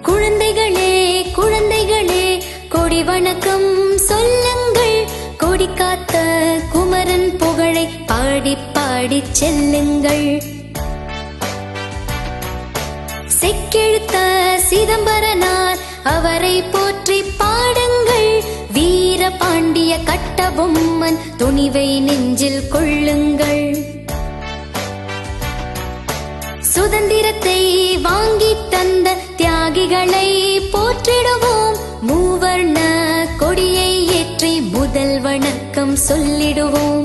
குழந்தைகளே குழந்தைகளே கொடி வணக்கம் சொல்லுங்கள் கொடி காத்த குமரன் புகழை பாடி பாடி செல்லுங்கள் செக்கெழுத்த சிதம்பரனார் அவரை போற்றி பாடுங்கள் வீர பாண்டிய கட்டபொம்மன் துணிவை நெஞ்சில் கொள்ளுங்கள் சுதந்திரத்தை வாங்கி தந்த தியாகிகளை போற்றிடுவோம் மூவர்ண கொடியை ஏற்றி முதல் வணக்கம் சொல்லிடுவோம்